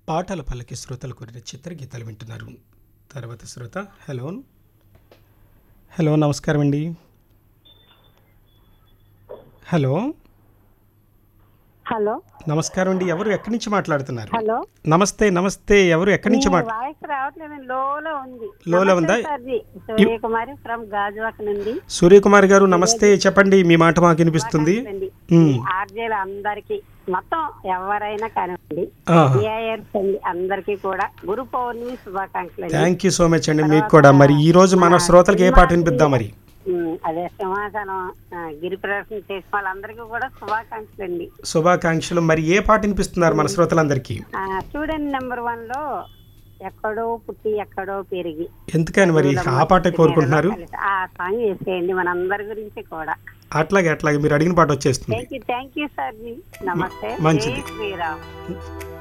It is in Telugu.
పాటల పల్లకి శ్రోతలు కోరిన చిత్రగీతాలు వింటున్నారు తర్వాత శ్రోత హలో హలో నమస్కారం అండి హలో హలో నమస్కారం అండి ఎవరు ఎక్కడి నుంచి మాట్లాడుతున్నారు హలో నమస్తే నమస్తే ఎవరు ఎక్కడి నుంచి మీ మాట్లా వాయిస్ రావట్లేదు లోలో ఉంది లోలో నమస్తే ఉందా? సార్జీ. సూర్యకుమారి ఫ్రమ్ గాజువాక నుండి సూర్యకుమార్ గారు నమస్తే చెప్పండి మీ మాట మాకు వినిపిస్తుంది అండి మ్. ఆర్జేలు అందరికి మొత్తం ఎవరైనా కానివ్వండి ఆ. ఏఐఆర్స్ అండి అందరికీ కూడా గురు పౌర్ణమి శుభాకాంక్షలు అండి. థ్యాంక్ యూ సో మచ్ అండి మీకు కూడా మరి ఈ రోజు మన శ్రోతలకు ఏ పాట వినిపిద్దాం మరి మ్, అదే సింహాసనం ఆ, గిరి ప్రదర్శన చేసిన వాళ్ళందరికీ కూడా శుభాకాంక్షలు అండి శుభాకాంక్షలు మరి ఏ పాట వినిపిస్తున్నారు మన శ్రోతలందరికీ స్టూడెంట్ నెంబర్ వన్ లో ఎక్కడో పుట్టి ఎక్కడో పెరిగి ఎందుకని మరి ఆ పాటే కోరుకుంటున్నారు ఆ సాంగ్ వేసేయండి మనందరి గురించి కూడా అట్లాగే అట్లాగే మీరు అడిగిన పాట వచ్చేస్తుంది thank you thank you sir ji నమస్తే మంచిది. జై శ్రీరామ్